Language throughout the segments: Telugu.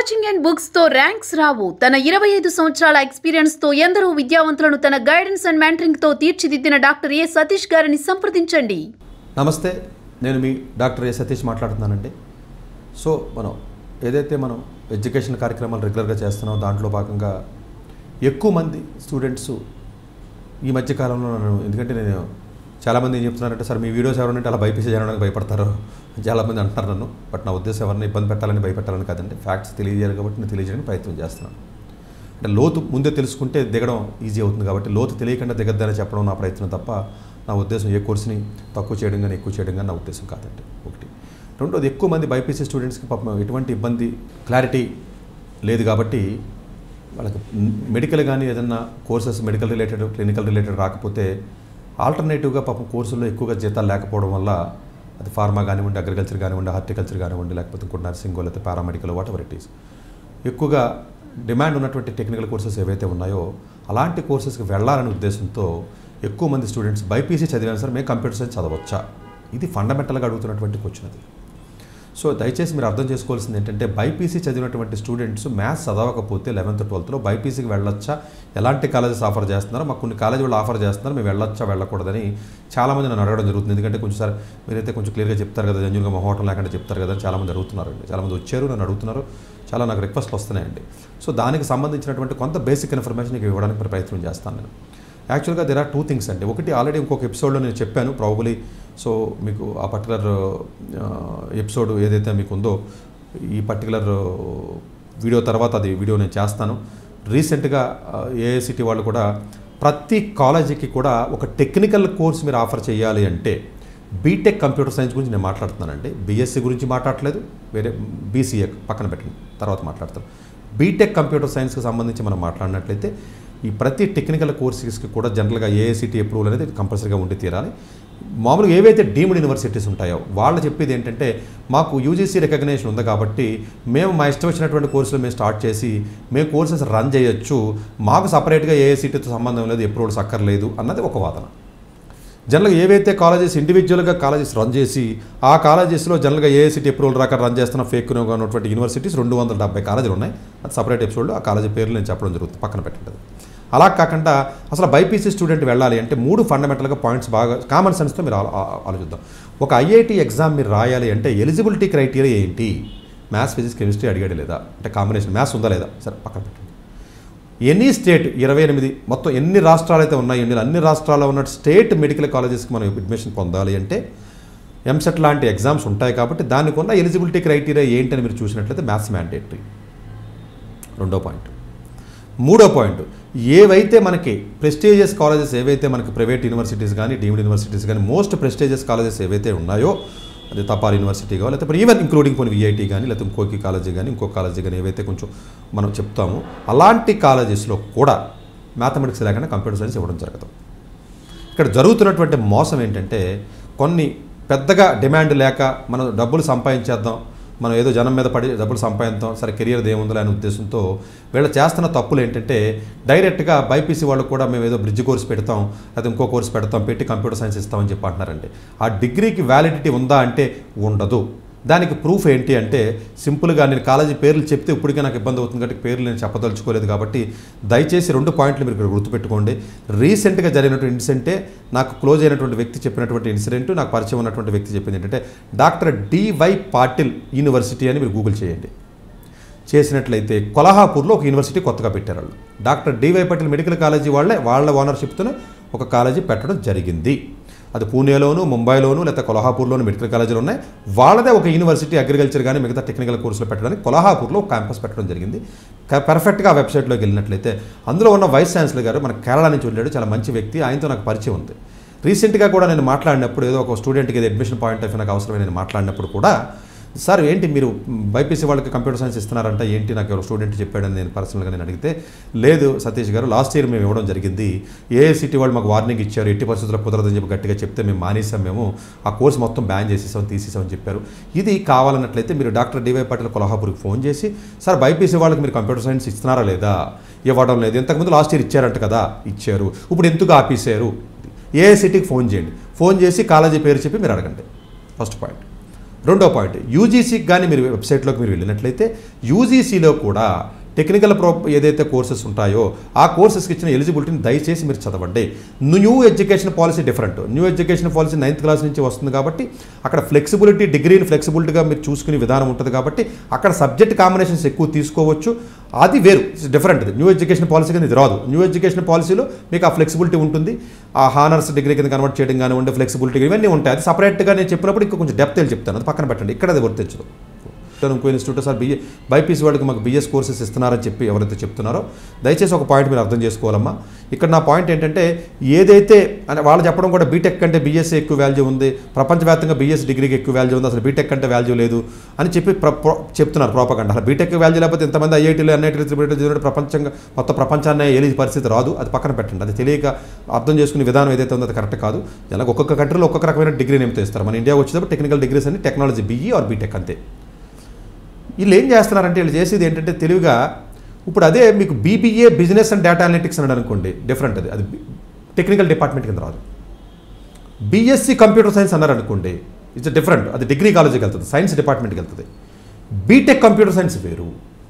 కోచింగ్ అండ్ బుక్స్ తో ర్యాంక్స్ రావు తన ఇరవై ఐదు సంవత్సరాల ఎక్స్పీరియన్స్ తో ఎందరో విద్యావంతులను తన గైడెన్స్ అండ్ మెంటరింగ్ తో తీర్చిదిద్దిన డాక్టర్ ఏ సతీష్ గారిని సంప్రదించండి నమస్తే నేను మీ డాక్టర్ ఏ సతీష్ మాట్లాడుతున్నానండి సో మనం ఏదైతే మనం ఎడ్యుకేషన్ కార్యక్రమాలు రెగ్యులర్గా చేస్తున్నామో దాంట్లో భాగంగా ఎక్కువ మంది స్టూడెంట్స్ ఈ మధ్య కాలంలో నన్ను ఎందుకంటే నేను చాలామంది ఏం చెప్తున్నారంటే సార్ మీ వీడియోస్ ఎవరంటే అలా బైపీసీ చేయడానికి భయపడతారు చాలామంది అంటున్నారు నన్ను బట్ నా ఉద్దేశం ఎవరిని ఇబ్బంది పెట్టాలని భయపెట్టాలని కాదండి ఫ్యాక్ట్స్ తెలియజేయాలి కాబట్టి నేను తెలియజేయడానికి ప్రయత్నం చేస్తున్నాను అంటే లోతు ముందే తెలుసుకుంటే దిగడం ఈజీ అవుతుంది కాబట్టి లోతు తెలియకుండా దిగద్దని చెప్పడం నా ప్రయత్నం తప్ప నా ఉద్దేశం ఏ కోర్సుని తక్కువ చేయడం కానీ ఎక్కువ చేయడం కానీ నా ఉద్దేశం కాదండి ఒకటి రెండోది ఎక్కువ మంది బైపీసీ స్టూడెంట్స్కి పాపం ఎటువంటి ఇబ్బంది క్లారిటీ లేదు కాబట్టి వాళ్ళకి మెడికల్ కానీ ఏదన్నా courses medical related clinical related రాకపోతే ఆల్టర్నేటివ్గా పాపం కోర్సుల్లో ఎక్కువగా జీతాలు లేకపోవడం వల్ల అది ఫార్మా కానివ్వండి అగ్రికల్చర్ కానివ్వండి హార్టికల్చర్ కానివ్వండి లేకపోతే ఇంకోటి నర్సింగో లేకపోతే paramedical whatever it is ఎక్కువగా డిమాండ్ ఉన్నటువంటి టెక్నికల్ కోర్సెస్ ఏవైతే ఉన్నాయో అలాంటి కోర్సెస్కి వెళ్ళాలనే ఉద్దేశంతో ఎక్కువ మంది స్టూడెంట్స్ బైపీసీ చదివాను సార్ మేము కంప్యూటర్ సైన్స్ చదవచ్చా ఇది ఫండమెంటల్గా అడుగుతున్నటువంటి క్వశ్చన్ అది సో దయచేసి మీరు అర్థం చేసుకోవాల్సింది ఏంటంటే బైపీసీ చదివినటువంటి స్టూడెంట్స్ మ్యాథ్స్ చదవకపోతే లెవెన్త్ ట్వెల్త్లో బైపీసీకి వెళ్ళొచ్చా ఎలాంటి కాలేజెస్ ఆఫర్ చేస్తున్నారో మాకు కొన్ని కాలేజీ వాళ్ళు ఆఫర్ చేస్తున్నారు మేము వెళ్ళొచ్చా వెళ్ళకూడదని చాలామంది నన్ను అడగడం జరుగుతుంది ఎందుకంటే కొంచెం సార్ మీరైతే కొంచెం క్లియర్గా చెప్తారు కదా జన్యులుగా మొహోటం లేకుండా చెప్తారు కదా అని చాలామంది అడుగుతున్నారండి చాలామంది వచ్చారు నన్ను అడుగుతున్నారు చాలా నాకు రిక్వెస్ట్లు వస్తున్నాయండి సో దానికి సంబంధించినటువంటి కొంత బేసిక్ ఇన్ఫర్మేషన్ మీకు ఇవ్వడానికి ప్రయత్నం చేస్తాను నేను యాక్చువల్గా దెర్ ఆర్ టూ థింగ్స్ అండి ఒకటి ఆల్రెడీ ఇంకొక ఎపిసోడ్లో నేను చెప్పాను ప్రాబులీ సో మీకు ఆ పర్టికులర్ ఎపిసోడ్ ఏదైతే మీకు ఉందో ఈ పర్టికులర్ వీడియో తర్వాత అది వీడియో నేను చేస్తాను రీసెంట్గా ఏఐసిటీ వాళ్ళు కూడా ప్రతి కాలేజీకి కూడా ఒక టెక్నికల్ కోర్స్ మీరు ఆఫర్ చేయాలి అంటే బీటెక్ కంప్యూటర్ సైన్స్ గురించి నేను మాట్లాడుతున్నానండి బీఎస్సీ గురించి మాట్లాడట్లేదు వేరే బీసీఏ పక్కన పెట్టండి తర్వాత మాట్లాడతాను బీటెక్ కంప్యూటర్ సైన్స్కి సంబంధించి మనం మాట్లాడినట్లయితే ఈ ప్రతి టెక్నికల్ కోర్సెస్కి కూడా జనరల్గా ఏఐసిటీ అప్రూవల్ అనేది కంపల్సరీగా ఉండి తీరాలి మామూలుగా ఏవైతే డీమ్డ్ యూనివర్సిటీస్ ఉంటాయో వాళ్ళు చెప్పేది ఏంటంటే మాకు యూజీసీ రికగ్నేషన్ ఉంది కాబట్టి మేము మా ఇష్టం వచ్చినటువంటి కోర్సులు మేము స్టార్ట్ చేసి మేము కోర్సెస్ రన్ చేయొచ్చు మాకు సపరేట్గా ఏఐసిటీతో సంబంధం లేదు అప్రూవల్స్ అక్కర్లేదు అన్నది ఒక వాదన జనరల్గా ఏవైతే కాలేజెస్ ఇండివిజువల్గా కాలేజెస్ రన్ చేసి ఆ కాలేజెస్లో జనరల్గా ఏఐసిటీ అప్రూవల్ రాక రన్ చేస్తున్న ఫేక్ ఉన్నటువంటి యూనివర్సిటీస్ రెండు వందల డెబ్బై కాలేజీలు ఉన్నాయి అది సపరేట్ ఎపిసోడ్లో ఆ కాలేజీ పేర్లు నేను చెప్పడం జరుగుతుంది పక్కన పెట్టండి అలా కాకుండా అసలు బైపీసీ స్టూడెంట్ వెళ్ళాలి అంటే మూడు ఫండమెంటల్గా పాయింట్స్ బాగా కామన్ సెన్స్తో మీరు ఆలో- ఆ- ఆలోచిద్దాం ఒక ఐఐటి ఎగ్జామ్ మీరు రాయాలి అంటే ఎలిజిబిలిటీ క్రైటీరియా ఏంటి మ్యాథ్స్ ఫిజిక్స్ కెమిస్ట్రీ అడిగాడు లేదా అంటే కాంబినేషన్ మ్యాథ్స్ ఉందా లేదా సరే పక్కన పెట్టండి ఎనీ స్టేట్ ఇరవై ఎనిమిది మొత్తం ఎన్ని రాష్ట్రాలు అయితే ఉన్నాయి ఎన్ని అన్ని రాష్ట్రాల్లో ఉన్న స్టేట్ మెడికల్ కాలేజెస్కి మనం అడ్మిషన్ పొందాలి అంటే ఎంసెట్ లాంటి ఎగ్జామ్స్ ఉంటాయి కాబట్టి దానికి ఉన్న ఎలిజిబిలిటీ క్రైటీరియా ఏంటని మీరు చూసినట్లయితే మ్యాథ్స్ మ్యాండేటరీ రెండో పాయింట్ మూడో పాయింట్ ఏవైతే మనకి ప్రెస్టీజియస్ కాలేజెస్ ఏవైతే మనకి ప్రైవేట్ యూనివర్సిటీస్ కానీ డీమ్డ్ యూనివర్సిటీస్ కానీ మోస్ట్ ప్రెస్టీజియస్ కాలేజెస్ ఏవైతే ఉన్నాయో అది తపాల్ యూనివర్సిటీ కావాలి లేకపోతే ఈవెన్ ఇంక్లూడింగ్ కొన్ని విఐటి కానీ లేకపోతే ఇంకోకి కాలేజీ కానీ ఇంకో కాలేజీ కానీ ఏవైతే కొంచెం మనం చెప్తామో అలాంటి కాలేజెస్లో కూడా మ్యాథమెటిక్స్ లేకుండా కంప్యూటర్ సైన్స్ ఇవ్వడం జరగదు ఇక్కడ జరుగుతున్నటువంటి మోసం ఏంటంటే కొన్ని పెద్దగా డిమాండ్ లేక మనం డబ్బులు సంపాదించేద్దాం మనం ఏదో జనం మీద పడి డబ్బులు సంపాదిద్దాం సరే కెరియర్ ఏముందో అనే ఉద్దేశంతో వీళ్ళు చేస్తున్న తప్పులు ఏంటంటే డైరెక్ట్గా బైపీసీ వాళ్ళు కూడా మేము ఏదో బ్రిడ్జ్ కోర్స్ పెడతాం లేదా ఇంకో కోర్స్ పెడతాం పెట్టి కంప్యూటర్ సైన్స్ ఇస్తామని చెప్పి అంటున్నారండి ఆ డిగ్రీకి వ్యాలిడిటీ ఉందా అంటే ఉండదు దానికి ప్రూఫ్ ఏంటి అంటే సింపుల్గా నేను కాలేజీ పేర్లు చెప్తే ఇప్పటికే నాకు ఇబ్బంది అవుతుంది కాబట్టి పేర్లు నేను చెప్పదలుచుకోలేదు కాబట్టి దయచేసి రెండు పాయింట్లు మీరు ఇక్కడ గుర్తుపెట్టుకోండి రీసెంట్గా జరిగినటువంటి ఇన్సిడెంటే నాకు క్లోజ్ అయినటువంటి వ్యక్తి చెప్పినటువంటి ఇన్సిడెంట్ నాకు పరిచయం ఉన్నటువంటి వ్యక్తి చెప్పింది ఏంటంటే డాక్టర్ డివై పాటిల్ యూనివర్సిటీ అని మీరు గూగుల్ చేయండి చేసినట్లయితే కొల్హాపూర్లో ఒక యూనివర్సిటీ కొత్తగా పెట్టారు వాళ్ళు doctor DY Patel medical college వాళ్ళే వాళ్ళ ఓనర్షిప్తోనే ఒక కాలేజీ పెట్టడం జరిగింది అది పూణేలోను ముంబైలోను లేకపోతే కొల్హాపూర్లోను మెడికల్ కాలేజీలు ఉన్నాయి వాళ్ళదే ఒక యూనివర్సిటీ అగ్రికల్చర్ కానీ మిగతా టెక్నికల్ కోర్సులు పెట్టడానికి కొల్హాపూర్లో ఒక క్యాంపస్ పెట్టడం జరిగింది క- పర్ఫెక్ట్గా ఆ వెబ్సైట్లోకి వెళ్ళినట్లయితే అందులో ఉన్న వైస్ ఛాన్సలర్ గారు మన కేరళ నుంచి వెళ్ళాడు చాలా మంచి వ్యక్తి ఆయనతో నాకు పరిచయం ఉంది రీసెంట్గా కూడా నేను మాట్లాడినప్పుడు ఏదో ఒక స్టూడెంట్కి ఏదో అడ్మిషన్ పాయింట్ ఆఫ్ నాకు అవసరమే నేను మాట్లాడినప్పుడు కూడా సార్ ఏంటి మీరు బైపీసీ వాళ్ళకి కంప్యూటర్ సైన్స్ ఇస్తున్నారంట ఏంటి నాకు ఎవరు స్టూడెంట్ చెప్పాడని నేను పర్సనల్గా నేను అడిగితే లేదు సతీష్ గారు లాస్ట్ ఇయర్ మేము ఇవ్వడం జరిగింది ఏఐసిటీ వాళ్ళు మాకు వార్నింగ్ ఇచ్చారు ఎట్టి పరిస్థితుల్లో కుదరదని చెప్పి గట్టిగా చెప్తే మేము మానేసాం మేము ఆ కోర్స్ మొత్తం బ్యాన్ చేసేసాం తీసేసామని చెప్పారు ఇది కావాలన్నట్లయితే మీరు డాక్టర్ డివై పాటిల్ కొల్హాపూర్కి ఫోన్ చేసి సార్ బైపీసీ వాళ్ళకి మీరు కంప్యూటర్ సైన్స్ ఇస్తున్నారా లేదా ఇవ్వడం లేదు ఇంతకుముందు లాస్ట్ ఇయర్ ఇచ్చారంట కదా ఇచ్చారు ఇప్పుడు ఎందుకు ఆపేశారు ఏఐసిటీకి ఫోన్ చేయండి ఫోన్ చేసి కాలేజీ పేరు చెప్పి మీరు అడగండి ఫస్ట్ పాయింట్ రెండో పాయింట్ యూజీసీకి కానీ మీరు వెబ్సైట్లోకి మీరు వెళ్ళినట్లయితే యూజీసీలో కూడా టెక్నికల్ ప్రో ఏదైతే కోర్సెస్ ఉంటాయో ఆ కోర్సెస్కి ఇచ్చిన ఎలిజిబిలిటీని దయచేసి మీరు చదవండి new education policy different new education policy ninth class నుంచి వస్తుంది కాబట్టి అక్కడ ఫ్లెక్సిబిలిటీ డిగ్రీని ఫ్లెక్సిబిలిటీగా మీరు చూసుకునే విధానం ఉంటుంది కాబట్టి అక్కడ సబ్జెక్ట్ కాంబినేషన్స్ ఎక్కువ తీసుకోవచ్చు అది వేరు డిఫరెంట్ న్యూ ఎడ్యుకేషన్ పాలసీ కింద ఇది రాదు న్యూ ఎడ్యుకేషన్ పాలసీలో మీకు ఆ ఫ్లెక్సిబిలిటీ ఉంటుంది ఆ హానర్స్ డిగ్రీ కింద కన్వర్ట్ చేయడం కానివ్వండి ఫ్లెక్సిబిలిటీ ఇవన్నీ ఉంటాయి అది సపరేట్గా నేను చెప్పినప్పుడు ఇంకా కొంచెం డెప్త్ చెప్తాను అది పక్కన పెట్టండి ఇక్కడ అది వర్తించదు ఇంకో ఇన్స్టిట్యూట్ సార్ బిఏ బైపీసీ వాళ్ళకి మాకు బిఎస్ కోర్సెస్ ఇస్తున్నారని చెప్పి ఎవరైతే చెప్తున్నారో దయచేసి ఒక పాయింట్ మీరు అర్థం చేసుకోవాలమ్మా ఇక్కడ నా పాయింట్ ఏంటంటే ఏదైతే అని వాళ్ళు చెప్పడం కూడా బీటెక్ కంటే బీఎస్సీ ఎక్కువ వాల్యూ ఉంది ప్రపంచవ్యాప్తంగా బీఎస్ డిగ్రీకి ఎక్కువ వాల్యూ ఉంది అసలు బీటెక్ కంటే వాల్యూ లేదు అని చెప్పి ప్ర ప్రో- చెప్తున్నారు ప్రోపకండి అసలు బీటెక్ వాల్యూ లేకపోతే ఎంతమంది ఐఐటీలు ఎన్ఐటీలు త్రిబిటీ ప్రపంచంగా మొత్తం ప్రపంచాన్ని ఏలి పరిస్థితి రాదు అది పక్కన పెట్టండి అది తెలియక అర్థం చేసుకునే విధానం ఏదైతే ఉందో అది కరెక్ట్ కాదు ఇలా ఒక్కొక్క కంట్రీలో ఒక్కొక్క రకమైన డిగ్రీ నేమితో ఇస్తారు మన ఇండియా వచ్చేటప్పుడు టెక్నికల్ డిగ్రీస్ అన్ని టెక్నాలజీ బీఈ ఆర్ బీటెక్ అంతే వీళ్ళు ఏం చేస్తున్నారంటే వీళ్ళు చేసేది ఏంటంటే తెలివిగా ఇప్పుడు అదే మీకు BBA business and data analytics అన్నాడు అనుకోండి డిఫరెంట్ అది అది టెక్నికల్ డిపార్ట్మెంట్ కింద రాదు బీఎస్సీ కంప్యూటర్ సైన్స్ అన్నారు అనుకోండి ఇట్స్ డిఫరెంట్ అది డిగ్రీ కాలేజీకి వెళ్తుంది సైన్స్ డిపార్ట్మెంట్కి వెళ్తుంది బీటెక్ కంప్యూటర్ సైన్స్ వేరు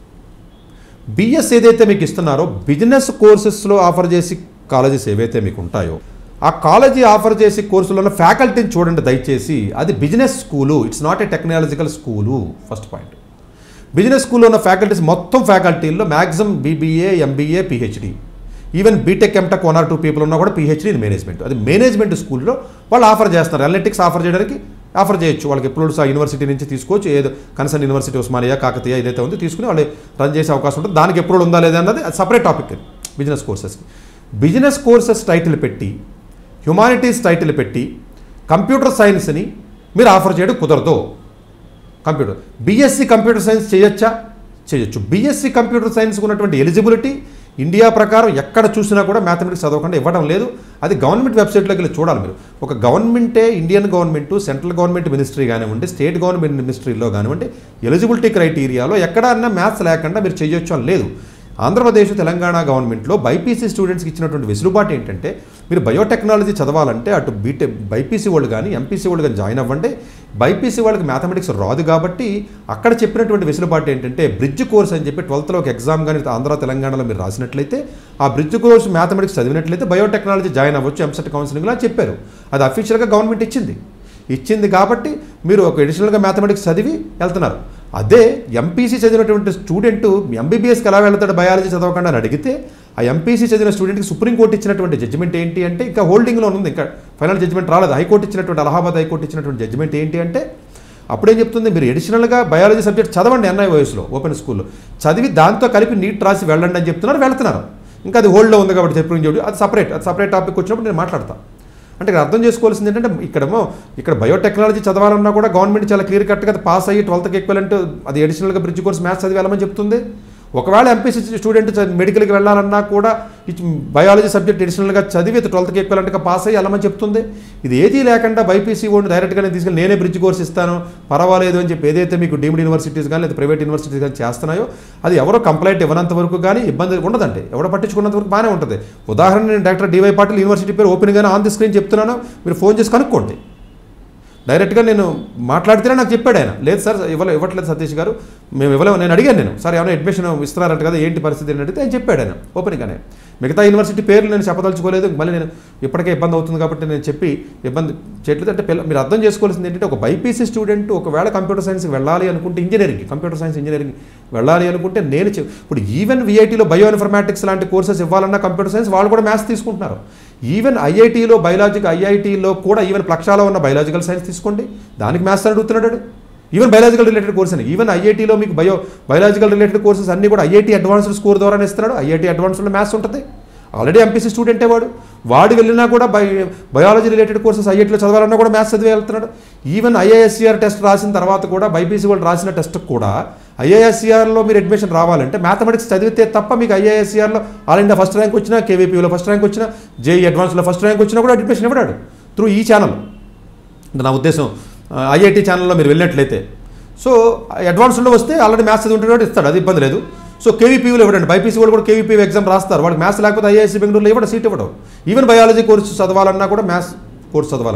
బిఎస్ ఏదైతే మీకు ఇస్తున్నారో బిజినెస్ కోర్సెస్లో ఆఫర్ చేసి కాలేజెస్ ఏవైతే మీకు ఉంటాయో ఆ కాలేజీ ఆఫర్ చేసే కోర్సులో ఉన్న ఫ్యాకల్టీని చూడండి దయచేసి అది business school it's not a technological school first point business స్కూల్లో ఉన్న ఫ్యాకల్టీస్ మొత్తం ఫ్యాకల్టీల్లో maximum BBA MBA PhD even BTech MTech one or two people ఉన్నా కూడా పిహెచ్డి ఇన్ మేనేజ్మెంట్ అది మేనేజ్మెంట్ స్కూల్లో వాళ్ళు ఆఫర్ చేస్తున్నారు అనలిటిక్స్ ఆఫర్ చేయడానికి ఆఫర్ చేయొచ్చు వాళ్ళకి ఎప్పుడు ఆ యూనివర్సిటీ నుంచి తీసుకోవచ్చు ఏదో కన్సర్న్ యూనివర్సిటీ ఉస్మానియా కాకతీయ ఏదైతే ఉందో తీసుకుని వాళ్ళు రన్ చేసే అవకాశం ఉంటుంది దానికి ఎప్పుడు ఉందా లేదా అన్నది అది సపరేట్ టాపిక్ బిజినెస్ కోర్సెస్కి బిజినెస్ కోర్సెస్ టైటిల్ పెట్టి హ్యుమానిటీస్ టైటిల్ పెట్టి కంప్యూటర్ సైన్స్ని మీరు ఆఫర్ చేయడం కుదరదు కంప్యూటర్ బీఎస్సీ కంప్యూటర్ సైన్స్ చేయొచ్చా చేయొచ్చు బీఎస్సీ కంప్యూటర్ సైన్స్కి ఉన్నటువంటి ఎలిజిబిలిటీ ఇండియా ప్రకారం ఎక్కడ చూసినా కూడా మ్యాథమెటిక్స్ చదవకుండా ఇవ్వడం లేదు అది గవర్నమెంట్ వెబ్సైట్లోకి వెళ్ళి చూడాలి మీరు ఒక గవర్నమెంటే Indian government central government ministry కానివ్వండి స్టేట్ గవర్నమెంట్ మినిస్ట్రీలో కానివ్వండి ఎలిజిబిలిటీ క్రైటీరియాలో ఎక్కడన్నా మ్యాథ్స్ లేకుండా మీరు చేయొచ్చు అని లేదు ఆంధ్రప్రదేశ్ తెలంగాణ గవర్నమెంట్లో బైపీసీ స్టూడెంట్స్కి ఇచ్చినటువంటి వెసులుబాటు ఏంటంటే మీరు బయోటెక్నాలజీ చదవాలంటే అటు బీటె బైపీసీ వాళ్ళు కానీ ఎంపీసీ వాళ్ళు కానీ జాయిన్ అవ్వండి బైపీసీ వాళ్ళకి మ్యాథమెటిక్స్ రాదు కాబట్టి అక్కడ చెప్పినటువంటి వెసులుబాటు ఏంటంటే బ్రిడ్జ్ కోర్స్ అని చెప్పి ట్వెల్త్లో ఒక ఎగ్జామ్ కానీ ఆంధ్ర తెలంగాణలో మీరు రాసినట్లయితే ఆ బ్రిడ్జ్ కోర్స్ మ్యాథమెటిక్స్ చదివినట్లయితే బయోటెక్నాలజీ జాయిన్ అవ్వచ్చు ఎంసెట్ కౌన్సిలింగ్లో అని చెప్పారు అది అఫీషియల్గా గవర్నమెంట్ ఇచ్చింది ఇచ్చింది కాబట్టి మీరు ఒక ఎడిషనల్గా మ్యాథమెటిక్స్ చదివి వెళ్తున్నారు అదే ఎంపీసీ చదివినటువంటి స్టూడెంట్ ఎంబీబీఎస్కి ఎలా వెళ్తాడు బయాలజీ చదవకుండా అని అడిగితే ఆ ఎంపీసీ చదివిన స్టూడెంట్కి సుప్రీంకోర్టు ఇచ్చినటువంటి జడ్జిమెంట్ ఏంటి అంటే ఇంకా హోల్డింగ్లో ఉంది ఇంకా ఫైనల్ జడ్జిమెంట్ రాలేదు హైకోర్టు ఇచ్చినటువంటి అలహాబాద్ హైకోర్టు ఇచ్చినటువంటి జడ్జిమెంట్ ఏంటి అంటే అప్పుడేం చెప్తుంది మీరు ఎడిషనల్గా బయాలజీ సబ్జెక్ట్ చదవండి ఎన్ఐ వయసులో ఓపెన్ స్కూల్లో చదివి దాంతో కలిపి నీట్ రాసి వెళ్ళండి అని చెప్తున్నారు వెళ్తున్నారు ఇంకా అది హోల్డ్లో ఉంది కాబట్టి సుప్రీం జడ్జి అది సపరేట్ అది సపరేట్ టాపిక్ వచ్చినప్పుడు నేను మాట్లాడతాను అంటే ఇక్కడ అర్థం చేసుకోవాల్సింది ఏంటంటే ఇక్కడేమో ఇక్కడ బయోటెక్నాలజీ చదవాలన్నా కూడా గవర్నమెంట్ చాలా క్లియర్ కట్గా అది పాస్ అయ్యి ట్వెల్త్కి ఈక్వలెంట్ అది అడిషనల్గా బ్రిడ్జ్ కోర్స్ మ్యాథ్స్ చదివి వెళ్ళమని చెప్తుంది ఒకవేళ ఎంపీసీ స్టూడెంట్ చ- మెడికల్కి వెళ్ళాలన్నా కూడా ఇచ్ బయాలజీ సబ్జెక్ట్ అడిషనల్గా చదివి ట్వెల్త్కి ఈక్వలెంట్గా పాస్ అయ్యి వెళ్ళమని చెప్తుంది ఇది ఏదీ లేకుండా బైపీసీ ఓడిని డైరెక్ట్గా నేను తీసుకెళ్ళి నేనే బ్రిడ్జ్ కోర్స్ ఇస్తాను పర్వాలేదు అని చెప్పి ఏదైతే మీకు డీమ్డ్ యూనివర్సిటీస్ కానీ లేదా ప్రైవేట్ యూనివర్సిటీస్ కానీ చేస్తున్నాయో అది ఎవరో కంప్లైంట్ ఇవ్వనంత వరకు కానీ ఇబ్బంది ఉండదండి ఎవడో పట్టించుకున్నంత వరకు బాగానే ఉంటుంది ఉదాహరణ నేను డాక్టర్ డివై పాటిల్ యూనివర్సిటీ పేరు ఓపెన్గానే ఆన్ ది స్క్రీన్ చెప్తున్నాను మీరు ఫోన్ చేసి కనుక్కోండి డైరెక్ట్గా నేను మాట్లాడితేనే నాకు చెప్పాడు ఆయన లేదు సార్ ఇవ్వలే ఇవ్వట్లేదు సతీష్ గారు మేము ఇవ్వలేము నేను అడిగాను నేను సార్ ఏమైనా అడ్మిషన్ ఇస్తున్నారంట కదా ఏంటి పరిస్థితి అని అడిగితే ఆయన చెప్పాడు ఆయన ఓపెన్గానే మిగతా యూనివర్సిటీ పేర్లు నేను చెప్పదలుచుకోలేదు మళ్ళీ నేను ఇప్పటికే ఇబ్బంది అవుతుంది కాబట్టి నేను చెప్పి ఇబ్బంది చేయట్లేదు అంటే పిల్ల మీరు అర్థం చేసుకోవాల్సింది ఏంటంటే ఒక బైపీసీ స్టూడెంట్ ఒకవేళ కంప్యూటర్ సైన్స్కి వెళ్ళాలి అనుకుంటే ఇంజనీరింగ్ కంప్యూటర్ సైన్స్ ఇంజనీరింగ్ వెళ్ళాలి అనుకుంటే నేను చెప్- ఇప్పుడు ఈవెన్ విఐటీలో బయో ఇన్ఫర్మాటిక్స్ లాంటి కోర్సెస్ ఇవ్వాలన్నా కంప్యూటర్ సైన్స్ వాళ్ళు కూడా మ్యాథ్స్ తీసుకుంటున్నారు ఈవెన్ ఐఐటీలో బయలాజికల్ ఐఐటీలో కూడా ఈవెన్ ప్లక్షాలో ఉన్న బయలాజికల్ సైన్స్ తీసుకోండి దానికి మ్యాథ్స్ అని అడుగుతున్నాడు వాడు. ఈవెన్ బయలాజికల్ రిలేటెడ్ కోర్స్ అని ఈవెన్ ఐఐటీలో మీకు బయో బయలాజికల్ రిలేటెడ్ కోర్సెస్ అన్ని కూడా ఐఐటీ అడ్వాన్స్డ్ స్కోర్ ద్వారానే ఇస్తున్నాడు ఐఐటీ అడ్వాన్స్డ్లో మ్యాథ్స్ ఉంటుంది ఆల్రెడీ ఎంపీసీ స్టూడెంటే వాడు వాడు వెళ్ళినా కూడా బై బయాలజీ రిలేటెడ్ కోర్సెస్ ఐఐటీలో చదవాలన్నా కూడా మ్యాథ్స్ చదివి వెళ్తున్నాడు ఈవెన్ ఐఐఎస్సిఆర్ టెస్ట్ రాసిన తర్వాత కూడా బైపీసీ వాళ్ళు రాసిన టెస్ట్ కూడా ఐఐఎస్సిఆర్లో మీరు అడ్మిషన్ రావాలంటే మ్యాథమెటిక్స్ చదివితే తప్ప మీకు ఐఐఎస్సిఆర్లో ఆల్ ఇండియా ఫస్ట్ ర్యాంక్ వచ్చినా కేవీపీలో ఫస్ట్ ర్యాంక్ వచ్చినా జేఈ అడ్వాన్స్లో ఫస్ట్ ర్యాంక్ వచ్చినా కూడా అడ్మిషన్ ఇవ్వడాడు త్రూ ఈ ఛానల్ అంటే నా ఉద్దేశం ఐఐటి ఛానల్లో మీరు వెళ్ళినట్లయితే సో అడ్వాన్స్లో వస్తే ఆల్రెడీ మ్యాథ్స్ చదివి ఉంటాడు ఇస్తాడు అది ఇబ్బంది లేదు సో కేవీపీలో ఇవ్వడండి బైపీసీ వాళ్ళు కూడా కేవీపీ ఎగ్జామ్ రాస్తారు వాడికి మ్యాథ్స్ లేకపోతే ఐఐఎస్సీ బెంగళూరులో ఇవ్వడం సీట్ ఇవ్వడం ఈవెన్ బయాలజీ కోర్సు చదవాలన్నా కూడా మ్యాథ్స్ కోర్స్ చదవాలన్నా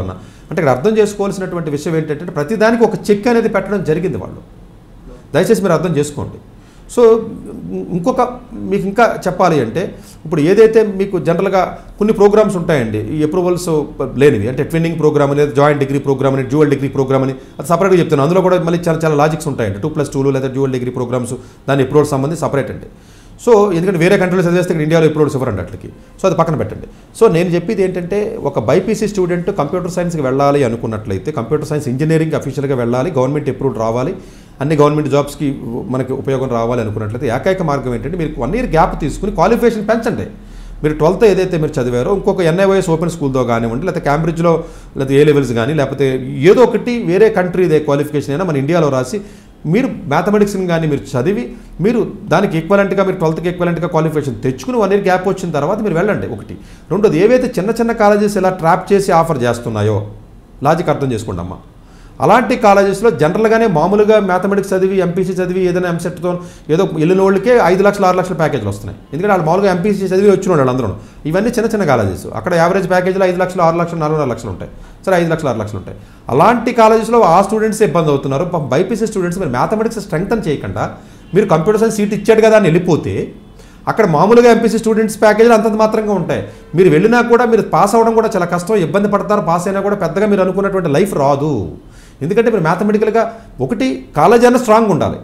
అంటే ఇక్కడ అర్థం చేసుకోవాల్సినటువంటి విషయం ఏంటంటే ప్రతిదానికి ఒక చెక్ అనేది పెట్టడం జరిగింది వాళ్ళు దయచేసి మీరు అర్థం చేసుకోండి సో ఇంకొక మీకు ఇంకా చెప్పాలి అంటే ఇప్పుడు ఏదైతే మీకు జనరల్గా కొన్ని ప్రోగ్రామ్స్ ఉంటాయండి ఈ అప్రూవల్స్ లేనివి అంటే ట్విన్నింగ్ ప్రోగ్రామ్ లేదా జాయింట్ డిగ్రీ ప్రోగ్రామ్ అని డ్యూయల్ డిగ్రీ ప్రోగ్రామ్ అని అది సపరేట్గా చెప్తున్నాను అందులో కూడా మళ్ళీ చాలా చాలా లాజిక్స్ ఉంటాయండి టూ ప్లస్ టూలు లేదా డ్యూయల్ డిగ్రీ ప్రోగ్రామ్స్ దాని అప్రూవల్ సంబంధించి సపరేట్ అండి సో ఎందుకంటే వేరే కంట్రీలో చదివేస్తే ఇక్కడ ఇండియాలో అప్రూవల్స్ ఇవ్వరండి అట్లకి సో అది పక్కన పెట్టండి సో నేను చెప్పేది ఏంటంటే ఒక బైపీసీ స్టూడెంట్ కంప్యూటర్ సైన్స్కి వెళ్ళాలి అనుకున్నట్లయితే కంప్యూటర్ సైన్స్ ఇంజనీరింగ్ అఫీషియల్గా వెళ్ళాలి గవర్నమెంట్ అప్రూవల్ రావాలి అన్ని గవర్నమెంట్ జాబ్స్కి మనకి ఉపయోగం రావాలి అనుకున్నట్లయితే ఏకైక మార్గం ఏంటంటే మీరు వన్ ఇయర్ గ్యాప్ తీసుకుని క్వాలిఫికేషన్ పెంచండి మీరు ట్వెల్త్ ఏదైతే మీరు చదివారో ఇంకొక ఎన్ఐఓఎస్ ఓపెన్ స్కూల్తో కానివ్వండి లేకపోతే క్యాంబ్రిడ్జ్లో లేకపోతే ఏ లెవెల్స్ కానీ లేకపోతే ఏదో ఒకటి వేరే కంట్రీదే క్వాలిఫికేషన్ అయినా మన ఇండియాలో రాసి మీరు మ్యాథమెటిక్స్ని కానీ మీరు చదివి మీరు దానికి ఈక్వలెంట్గా మీరు ట్వెల్త్కి ఈక్వలెంట్గా క్వాలిఫికేషన్ తెచ్చుకుని వన్ ఇయర్ గ్యాప్ వచ్చిన తర్వాత మీరు వెళ్ళండి ఒకటి రెండోది ఏవైతే చిన్న చిన్న కాలేజెస్ ఇలా ట్రాప్ చేసి ఆఫర్ చేస్తున్నాయో లాజిక్ అర్థం చేసుకోండి అమ్మా అలాంటి కాలేజెస్లో జనరల్గానే మామూలుగా మ్యాథమెటిక్స్ చదివి ఎంపీసీ చదివి ఏదైనా ఎంసెట్తో ఏదో వెళ్ళిన వాళ్ళకే ఐదు లక్షలు ఆరు లక్షల ప్యాకేజీలు వస్తున్నాయి ఎందుకంటే వాళ్ళు మామూలుగా ఎంపీసీ చదివి వచ్చిన వాళ్ళు అందరూ ఇవన్నీ చిన్న చిన్న కాలేజెస్ అక్కడ యావరేజ్ ప్యాకేజీలో ఐదు లక్షలు ఆరు లక్షలు నాలుగున్నర లక్షలు ఉంటాయి సరే ఐదు లక్షలు ఆరు లక్షలు ఉంటాయి అలాంటి కాలేజెస్లో ఆ స్టూడెంట్స్ ఇబ్బంది అవుతున్నారు పాపం బైపీసీ స్టూడెంట్స్ మీరు మ్యాథమెటిక్స్ స్ట్రెంగ్తన్ చేయకుండా మీరు కంప్యూటర్ సైన్స్ సీట్ ఇచ్చాడు కదా అని వెళ్ళిపోతే అక్కడ మామూలుగా ఎంపీసీ స్టూడెంట్స్ ప్యాకేజీలు అంతంత మాత్రంగా ఉంటాయి మీరు వెళ్ళినా కూడా మీరు పాస్ అవ్వడం కూడా చాలా కష్టం ఇబ్బంది పడతారు పాస్ అయినా కూడా పెద్దగా మీరు అనుకున్నటువంటి లైఫ్ రాదు ఎందుకంటే మీరు మ్యాథమెటికల్గా ఒకటి కాలేజ్ అయినా స్ట్రాంగ్ ఉండాలి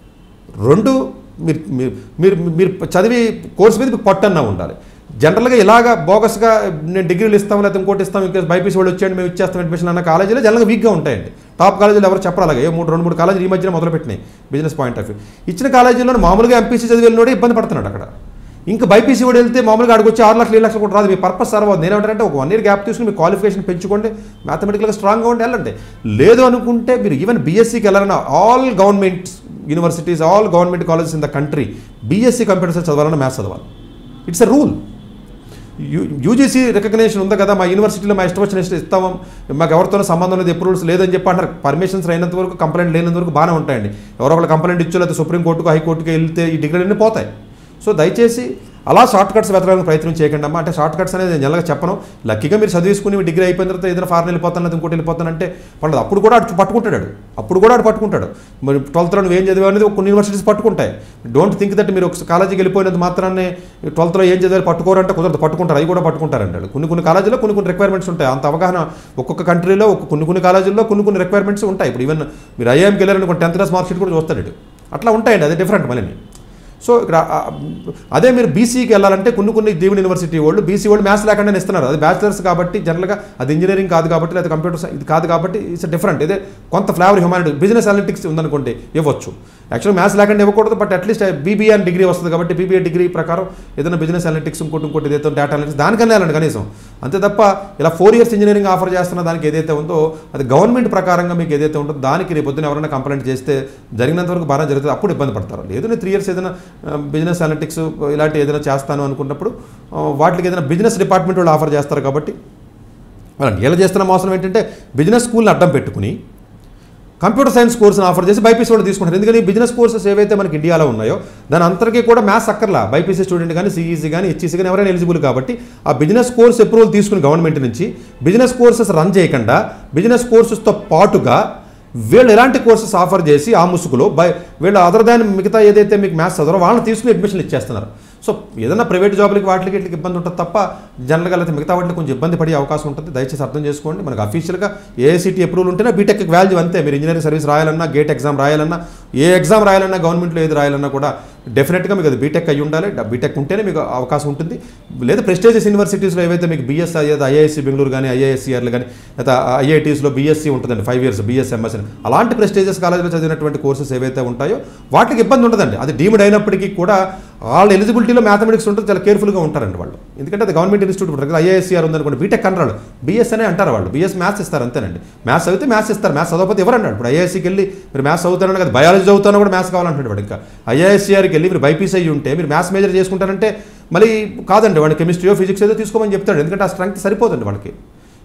రెండు మీరు మీరు మీరు మీరు చదివి కోర్స్ మీద మీకు పట్టన్నా ఉండాలి జనరల్గా ఇలాగా బోగస్గా నేను డిగ్రీలు ఇస్తాం లేకపోతే ఇంకోటి ఇస్తాం ఇంకా బైపీసీ వాళ్ళు వచ్చేయండి మేము ఇచ్చేస్తాం అడ్మిషన్ అన్న కాలేజీలో జనరల్గా వీక్గా ఉంటాయండి టాప్ కాలేజీలు ఎవరు చెప్పరు అలాగే ఏ మూడు రెండు మూడు కాలేజీలు ఈ మధ్యన మొదలుపెట్టినాయి బిజినెస్ పాయింట్ ఆఫ్ వ్యూ ఇచ్చిన కాలేజీలో మామూలుగా ఎంపీసీ చదివి వెళ్ళినోడే ఇబ్బంది పడుతున్నాడు అక్కడ ఇంకా బైపీసీ కూడా వెళ్తే మామూలుగా అక్కడికి వచ్చి ఆరు లక్షలు ఏడు లక్షలు కూడా రాదు మీ పర్పస్ సర్వ్ అవుతుంది నేనేమంటారంటే ఒక వన్ ఇయర్ గ్యాప్ తీసుకుని మీ క్వాలిఫికేషన్ పెంచుకోండి మ్యాథమెటికల్గా స్ట్రాంగ్గా ఉండి వెళ్ళండి లేదు అనుకుంటే మీరు ఈవెన్ బీఎస్సీకి వెళ్ళాలన్నా all government universities all government colleges in the country BSc computer science చదవాలన్నా మ్యాథ్స్ చదవాలి it's a rule U UGC recognition ఉంది కదా మా యూనివర్సిటీలో మా ఇష్టం వచ్చిన ఇష్టం ఇస్తాము మాకు ఎవరితోనూ సంబంధం లేదు అప్రూవల్స్ లేదని చెప్పి అంటారు పర్మిషన్స్ అయినంత వరకు కంప్లైంట్ లేనంత వరకు బాగానే ఉంటాయండి ఎవరో ఒకళ్ళు కంప్లైంట్ ఇచ్చో లేకపోతే సుప్రీంకోర్టుకు హైకోర్టుకి వెళ్తే ఈ డిగ్రీలన్నీ పోతాయి సో దయచేసి అలా షార్ట్ కట్స్ వెతకడానికి ప్రయత్నం చేయకండి అమ్మా అంటే షార్ట్ కట్స్ అనేది నేను జనరల్గా చెప్పను లక్కీగా మీరు చదివేసుకుని మీ డిగ్రీ అయిపోయిన తర్వాత ఏదైనా ఫారెన్ వెళ్ళిపోతాను లేదా ఇంకోటి వెళ్ళిపోతాను అంటే వాళ్ళు అప్పుడు కూడా అటు పట్టుకుంటాడు వాడు. అప్పుడు కూడా అటు పట్టుకుంటాడు మరి ట్వెల్త్లో నువ్వు ఏం చదివావు అనేది కొన్ని యూనివర్సిటీస్ పట్టుకుంటాయి డోంట్ థింక్ దట్ మీరు ఒక కాలేజీకి వెళ్ళిపోయినంత మాత్రాన్ని ట్వెల్త్లో ఏం చదివాలి పట్టుకోరంటే కుదరదు పట్టుకుంటారు అవి కూడా పట్టుకుంటారంటాడు కొన్ని కొన్ని కాలేజీలో కొన్ని కొన్ని రిక్వైర్మెంట్స్ ఉంటాయి అంత అవగాహన ఒక్కొక్క కంట్రీలో ఒక్కొక్క కొన్ని కొన్ని కాలేజీల్లో కొన్ని కొన్ని రిక్వైర్మెంట్స్ ఉంటాయి ఇప్పుడు ఈవెన్ మీరు ఐఐఎంకి వెళ్ళారనుకోండి టెన్త్ క్లాస్ మార్క్ షీట్ కూడా చూస్తాడు ఇటు. అట్లా ఉంటాయండి అది డిఫరెంట్ మళ్ళీ సో ఇక్కడ ఆ, అదే మీరు బీసీకి వెళ్ళాలంటే కొన్ని కొన్ని దేవుని యూనివర్సిటీ వాళ్ళు బీసీ వాళ్ళు మ్యాథ్స్ లేకుండా ఇస్తున్నారు అది బ్యాచిలర్స్ కాబట్టి జనరల్గా అది ఇంజనీరింగ్ కాదు కాబట్టి లేదా కంప్యూటర్ సైన్స్ ఇది కాదు కాబట్టి ఇట్స్ డిఫరెంట్ ఇదే కొంత ఫ్లేవర్ హ్యూమానిటీ బిజినెస్ అనలిటిక్స్ ఉందనుకోండి ఇవ్వచ్చు యాక్చువల్ మ్యాథ్స్ లేకుండా ఇవ్వకూడదు బట్ అట్లీస్ట్ బీబీఏ అని డిగ్రీ వస్తుంది కాబట్టి బీబీఏ డిగ్రీ ప్రకారం ఏదైనా బిజినెస్ అనలిటిక్స్ ఇంకోటి ఇంకోటి ఏదైతే డేటా అనలిటిక్స్ దానికన్నా వెళ్ళండి కనీసం అంతే తప్ప ఇలా ఫోర్ ఇయర్స్ ఇంజనీరింగ్ ఆఫర్ చేస్తున్న దానికి ఏదైతే ఉందో అది గవర్నమెంట్ ప్రకారంగా మీకు ఏదైతే ఉంటుందో దానికి రేపు పొద్దున ఎవరైనా కంప్లైంట్ చేస్తే జరిగినంత వరకు బాగా జరుగుతుంది అప్పుడు ఇబ్బంది పడతారు లేదు నేను త్రీ ఇయర్స్ ఏదైనా బిజినెస్ అనలిటిక్స్ ఇలాంటి ఏదైనా చేస్తాను అనుకున్నప్పుడు ఆ, వాటికి ఏదైనా బిజినెస్ డిపార్ట్మెంట్ వాళ్ళు ఆఫర్ చేస్తారు కాబట్టి అలాంటి ఎలా చేస్తున్న మోసం ఏంటంటే బిజినెస్ స్కూల్ని అడ్డం పెట్టుకుని కంప్యూటర్ సైన్స్ కోర్సును ఆఫర్ చేసి బైపీసీ వాళ్ళు తీసుకుంటారు ఎందుకని బిజినెస్ కోర్సెస్ ఏవైతే మనకి ఇండియాలో ఉన్నాయో దాని అంతరికి కూడా మ్యాథ్స్ అక్కర్లా బైపీసీ స్టూడెంట్ కానీ సిఈసీ కానీ హెచ్ఈసీ కానీ ఎవరైనా ఎలిజిబుల్ కాబట్టి ఆ బిజినెస్ కోర్స్ అప్రూవల్ తీసుకుని గవర్నమెంట్ నుంచి బిజినెస్ కోర్సెస్ రన్ చేయకుండా బిజినెస్ కోర్సెస్తో పాటుగా వీళ్ళు ఎలాంటి కోర్సెస్ ఆఫర్ చేసి ఆ ముసుగులో బై వీళ్ళు అదర్ దాన్ మిగతా ఏదైతే మీకు మ్యాథ్స్ చదవరో వాళ్ళని తీసుకుని అడ్మిషన్లు ఇచ్చేస్తున్నారు సో ఏదైనా ప్రైవేట్ జాబ్లకి వాటికి వీటికి ఇబ్బంది ఉంటుంది తప్ప జనరల్గా అయితే మిగతా వాటికి కొంచెం ఇబ్బంది పడే అవకాశం ఉంటుంది దయచేసి అర్థం చేసుకోండి మనకు అఫీషియల్గా ఏఐసిటీ అప్రూవల్ ఉంటేనే బీటెక్ వాల్యూ అంతే మీరు ఇంజనీరింగ్ సర్వీస్ రాయాలన్నా గేట్ ఎగ్జామ్ రాయాలన్నా ఏ ఎగ్జామ్ రాయాలన్నా గవర్నమెంట్లో ఏది రాయాలన్నా కూడా డెఫినెట్గా మీకు అది బీటెక్ అయ్యి ఉండాలి బీటెక్ ఉంటేనే మీకు అవకాశం ఉంటుంది లేదా ప్రెస్టేజియస్ యూనివర్సిటీస్లో ఏవైతే మీకు బీఎస్ అయ్యేది ఐఐఎస్సి బెంగళూరు కానీ ఐఐఎస్సిఆర్లు కానీ లేదా ఐఐటీస్లో బీఎస్సీ ఉంటుందండి ఫైవ్ ఇయర్స్ బీఎస్ఎంఎస్ అని అలాంటి ప్రెస్టేజియస్ కాలేజీలో చదివినటువంటి కోర్సెస్ ఏవైతే ఉంటాయో వాటికి ఇబ్బంది ఉండదండి అది డీమ్డ్ అయినప్పటికీ కూడా వాళ్ళ ఎలిజిబిలిటీలో మ్యాథమెటిక్స్ ఉంటుంది చాలా కేర్ఫుల్గా ఉంటారండి వాళ్ళు ఎందుకంటే అది గవర్నమెంట్ ఇన్స్టిట్యూట్ ఉంటుంది ఐఐఎస్సీఆర్ ఉందనుకోండి బీటెక్ అనరాడు బీఎస్ అనే అంటారు వాళ్ళు బీఎస్ మ్యాథ్స్ ఇస్తారు అంతేనండి మ్యాథ్స్ చదివితే మ్యాథ్స్ ఇస్తారు మ్యాథ్స్ చదవకపోతే ఎవరన్నాడు ఇప్పుడు ఐఐఎస్సీకి వెళ్ళి మీరు మ్యాథ్స్ చదువుతారని కదా బయాలజీ చదువుతానో కూడా మ్యాథ్స్ కావాలంటాడు వాడు ఇంకా ఐఐఎస్సీఆర్కి వెళ్ళి మీరు బైపీసీ అయ్యి ఉంటే మీరు మ్యాథ్స్ మేజర్ చేసుకుంటారంటే మళ్ళీ కాదండి వాడు కెమిస్ట్రీయో ఫిజిక్స్ ఏదో తీసుకోమని చెప్తాడు ఎందుకంటే ఆ స్ట్రెంగ్త్ సరిపోదండి వాళ్ళకి